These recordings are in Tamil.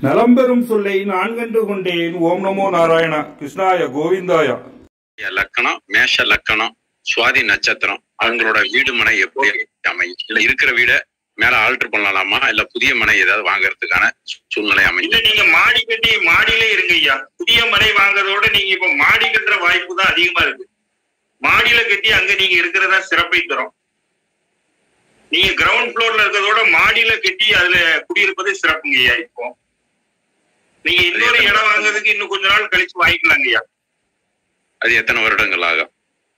நலம்பெறும் சொல்லை நான் கண்டு கொண்டேன் ஓம் நமோ நாராயண கிருஷ்ணாய கோவிந்தாய லக்கணம் மேஷ லக்கணம் சுவாதி நட்சத்திரம் அவங்களோட வீடு மனை எப்படி அமையும் இல்ல இருக்கிற வீட மேல ஆல்டர் பண்ணலாமா இல்ல புதிய மனை ஏதாவது வாங்குறதுக்கான சூழ்நிலை இல்ல அமையும் நீங்க மாடி கட்டி மாடியிலே இருங்க ஐயா புதிய மனை வாங்குறதோட நீங்க இப்ப மாடி கட்டுற வாய்ப்பு தான் அதிகமா இருக்கு மாடியில கட்டி அங்க நீங்க இருக்கிறதா சிறப்பை தரும் நீங்க கிரவுண்ட் ஃப்ளோர்ல இருக்கிறதோட மாடியில கட்டி அதுல குடியிருப்பது சிறப்புங்க ஐயா இப்போ நீங்க இன்னொரு இடம் வாங்குறதுக்கு இன்னும் கொஞ்ச நாள் கழிச்சு வாங்கிக்கலாங்க ஐயா அது எத்தனை வருடங்கள் ஆகும்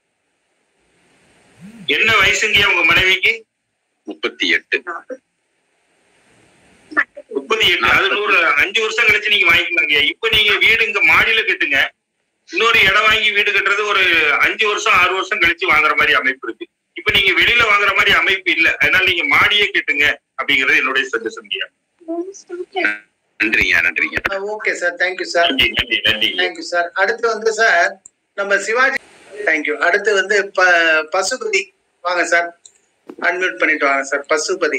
என்ன வயசுங்கய்யா உங்க மனைவிக்கு முப்பத்தி எட்டு முப்பத்தி எட்டு அது நூறு அஞ்சு வருஷம் கழிச்சு நீங்க வாங்கிக்கலாங்க இப்ப நீங்க வீடு இங்க மாடியில கட்டுங்க இன்னொரு இடம் வாங்கி வீடு கட்டுறது ஒரு அஞ்சு வருஷம் ஆறு வருஷம் கழிச்சு வாங்குற மாதிரி அமைப்பு இருக்கு இப்ப நீங்க வெளியில வாங்குற மாதிரி அமைப்பு இல்ல அதனால நீங்க மாடியே கட்டுங்க அப்படிங்கறது என்னுடைய சஜஷன்யா நன்றிங்க நன்றிங்க ஓகே சார் தேங்க்யூ சார் நன்றி நன்றி நன்றி தேங்க்யூ சார் அடுத்து வந்து சார் நம்ம சிவாஜி தேங்க்யூ அடுத்து வந்து ப பசுபதி வாங்க சார் அன்மியூட் பண்ணிட்டு வாங்க சார் பசுபதி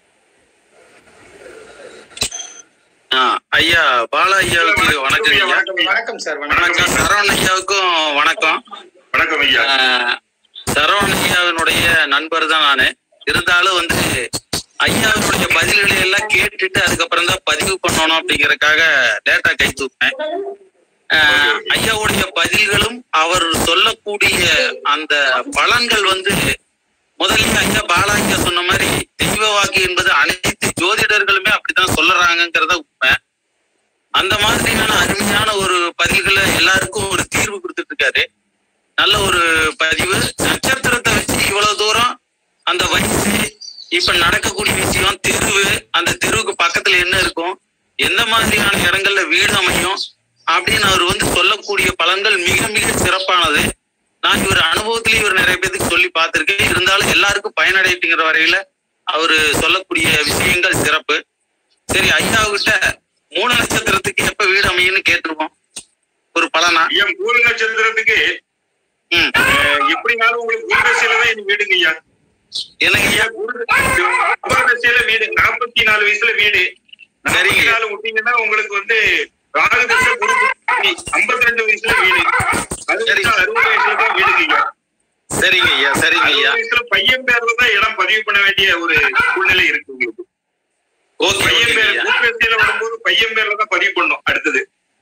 ஆ, ஐயா பாலா ஐயாவுக்கு வணக்கம் ஐயா வணக்கம் ஐயா. வணக்கம் சார் வணக்கம் வணக்கம் சரவண ஐயாவுக்கும் வணக்கம் வணக்கம் ஐயா ஆ, சரவண ஐயாவினுடைய நண்பர் தான் நானு இருந்தாலும் வந்து ஐயாவினுடைய பதில்களை எல்லாம் கேட்டுட்டு அதுக்கப்புறம் தான் பதிவு பண்ணணும் அப்படிங்கறதுக்காக லேட்டா கை தூக்கினேன் ஆ, ஐயாவுடைய பதில்களும் அவர் சொல்லக்கூடிய அந்த பலன்கள் வந்து முதல்ல ஐயா பாலா ஐயா சொன்ன மாதிரி தெய்வ வாக்கு என்பது அனைத்து ஜோதிடர்களுமே அப்படித்தான் சொல்லுறாங்கிறத உண்மை அந்த மாதிரியான அருமையான ஒரு பதில்களை எல்லாருக்கும் ஒரு தீர்வு கொடுத்துட்டு இருக்காரு நல்ல ஒரு பதிவு நட்சத்திரத்தை வச்சு இவ்வளவு தூரம் அந்த வயசு இப்ப நடக்கக்கூடிய விஷயம் தெருவு அந்த தெருவுக்கு பக்கத்துல என்ன இருக்கும் எந்த மாதிரியான இடங்கள்ல வீடு அமையும் அப்படின்னு அவர் வந்து சொல்லக்கூடிய பலன்கள் மிக மிக சிறப்பானது நான் இவர் அனுபவத்திலேயே இவர் நிறைய பேருக்கு சொல்லி பார்த்திருக்கேன் இருந்தாலும் எல்லாருக்கும் பயனடைட்டுங்கிற வரையில அவரு சொல்லக்கூடிய விஷயங்கள் சிறப்பு சரி ஐயாவுகிட்ட மூணு நட்சத்திரத்துக்கு எப்ப வீடு அமையும்னு கேட்டிருக்கோம் ஒரு பலனா ஐயா மூல நட்சத்திரத்துக்கு ம் அஹ், எப்படினாலும் உங்களுக்கு குருதசையில தான் எனக்கு வீடுங்க ஐயா என்னங்க ஐயா ஐயா குருதசையில வீடு நாற்பத்தி நாலு வயசுல வீடு சரிங்க. நாற்பத்தி நாலு விட்டீங்கன்னா உங்களுக்கு வந்து ராகுதசை குரு ஐம்பத்தி ரெண்டு வயசுல வீடு அது சரி. வச்சா அறுபது வயசுல தான் வீடுங்க ஐயா சரிங்க ஐயா சரிங்க அறுபது ஐயா வயசுல பையன் பேர்ல தான் இடம் பதிவு பண்ண வேண்டிய ஒரு சூழ்நிலை இருக்கு உங்களுக்கு ஓகே பையன் ஓகேங்க பேர் ஐயா குருதசையில வரும்போது பையன் பேர்ல தான் பதிவு பண்ணும் அடுத்தது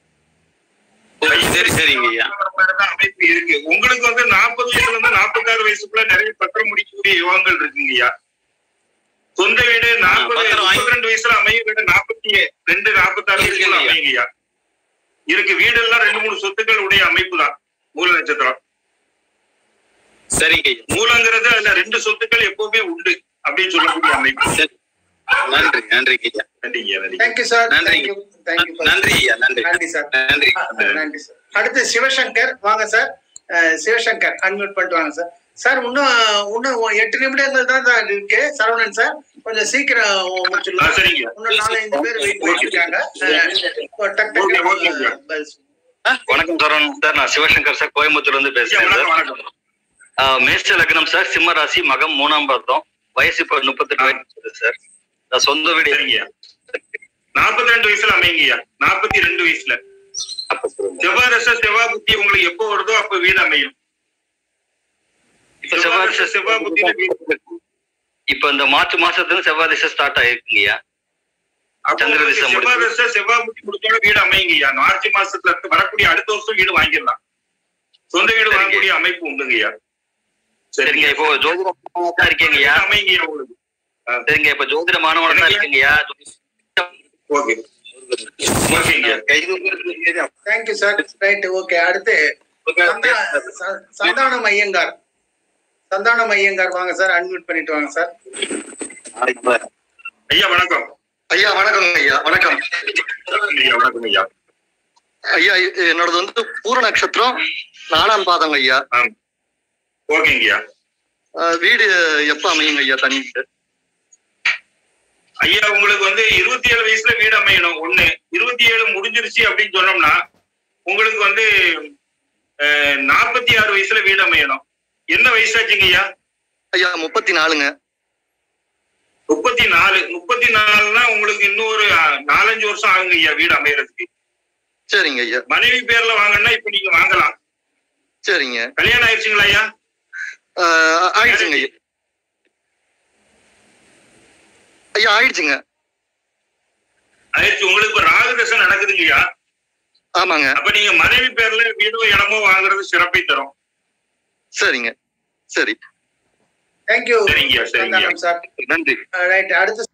ஓ, சரி சரிங்க ஐயா தான் அமைப்பு இருக்கு உங்களுக்கு வந்து நாற்பது வயசுல இருந்து நாற்பத்தாறு வயசுக்குள்ள நிறைய பத்திரம் முடிக்கக்கூடிய யோகங்கள் இருக்குங்கய்யா சொந்த வீடு நாற்பது பத்திரம் வாங்கி- முப்பத்தி ரெண்டு வயசுல அமைய வீடு நாற்பத்தி ரெண்டு நாற்பத்தாறு வயசுக்குள்ள இருக்குங்கய்யா. அமையுங்கய்யா இருக்கு வீடெல்லாம் ரெண்டு மூணு சொத்துக்கள் உடைய அமைப்பு தான் மூல நட்சத்திரம் சரிங்க ஐயா மூலங்கிறது அதுல ரெண்டு சொத்துக்கள் எப்பவுமே உண்டு அப்படின்னு சொல்லக்கூடிய அமைப்பு சரி நன்றி நன்றிங்க ஐயா நன்றிங்க நன்றி தேங்க்யூ சார் நன்றி. தேங்க்யூ தேங்க்யூ நன்றி ஐயா நன்றி நன்றி சார் நன்றி நன்றி சார் அடுத்து சிவசங்கர் வாங்க சார் அஹ், சிவசங்கர் அன்மியூட் பண்ணிட்டு வாங்க சார் சார் இன்னும் இன்னும் ஒரு எட்டு நிமிடங்கள் தான் சார் இருக்கு சரவணன் சார் கொஞ்சம் சீக்கிரம் ஆ, முடிச்சிடலாம் சரிங்க இன்னும் நாலஞ்சு பேர் வெயிட் பண்ணிட்டு இருக்காங்க அஹ், டக் ஓகே, டக் ஓகே, ஓகே. பதில் சொல்லுங்க. வணக்கம் சரவணன் சார் நான் சிவசங்கர் சார் கோயம்புத்தூர்ல இருந்து ஐயா, பேசுறேன் வணக்கம் சார் வணக்கம் ஆஹ் மேஷ லக்னம் சார் சிம்ம ராசி மகம் மூணாம் பாதம் வயசு இப்ப முப்பத்தெட்டு வயசு சார் நான் சொந்த வீடு சரிங்கய்யா நாற்பத்தி ரெண்டு வயசுல அமையுங்கய்யா நாற்பத்தி ரெண்டு வயசுல செவ்வாய் ரச செவ்வாய் புத்தி உங்களுக்கு எப்போ வருதோ அப்ப வீடு அமையும் இப்ப செவ்வாய் செவ்வாய் ரச திசை- செவ்வாய் புத்தியில வீடு இப்ப இந்த மார்ச் மாசத்துல செவ்வாய் திசை ஸ்டார்ட் ஆயிருக்குங்கய்யா அப்போ சந்திர உங்களுக்கு திசை செவ்வாய் முடிஞ்சு. ரச செவ்வாய் புத்தி முடிச்சோட வீடு அமையுங்கய்யா மார்ச் மாசத்துல இருந்து வரக்கூடிய அடுத்த வருஷம் வீடு வாங்கிடலாம் சொந்த வீடு சரிங்க. வாங்கக்கூடிய அமைப்பு உண்டுங்கய்யா சரிங்க இப்போ ஜோதிட மாணவனா தான் இருக்கீங்கய்யா அமையுங்கய்யா உங்களுக்கு சரிங்க இப்ப ஜோதிட மாணவனா தான் இருக்கீங்கய்யா ஓகே ஓகேங்கய்யா தேங்க்யூ சார் ரைட் ஓகே அடுத்து சந்தா- ச- சந்தானம் ஐயங்கார் சந்தானம் ஐயங்கார் வாங்க சார் அன்மியூட் பண்ணிட்டு வாங்க சார் ஐயா வணக்கம் ஐயா வணக்கம் ஐயா வணக்கம் ஐயா வணக்கம் ஐயா ஐயா என்னோடது வந்து பூர நட்சத்திரம் நாலாம் பாதம் ஐயா ஆ ஓகேங்கய்யா வீடு எப்ப அமையுங்க ஐயா தனி ஐயா உங்களுக்கு வந்து இருபத்தி ஏழு வயசுல வீடு அமையணும் ஒண்ணு இருபத்தி ஏழு முடிஞ்சிருச்சு அப்படின்னு சொன்னோம்னா உங்களுக்கு வந்து நாற்பத்தி ஆறு வயசுல வீடு அமையணும் என்ன வயசாச்சுங்க ஐயா ஐயா முப்பத்தி நாலுங்க முப்பத்தி நாலு முப்பத்தி நாலுனா உங்களுக்கு இன்னும் ஒரு அஹ், நாலஞ்சு வருஷம் ஆகுங்க ஐயா வீடு அமையறதுக்கு சரிங்க ஐயா மனைவி பேர்ல வாங்கினா இப்ப நீங்க வாங்கலாம் சரிங்க கல்யாணம் ஆயிடுச்சுங்களா ஐயா ஆஹ் ஆயிடுச்சுங்க ஐயா ஐயா ஆயிடுச்சுங்க ஆயிடுச்சு உங்களுக்கு இப்ப ராகுதசை நடக்குதுங்க ஐயா ஆமாங்க அப்ப நீங்க மனைவி பேர்ல வீடோ இடமோ வாங்குறது சிறப்பை தரும் சரிங்க சரி தேங்க்யூ சரிங்கய்யா சரிங்கய்யா சார் நன்றி ரைட் அடுத்த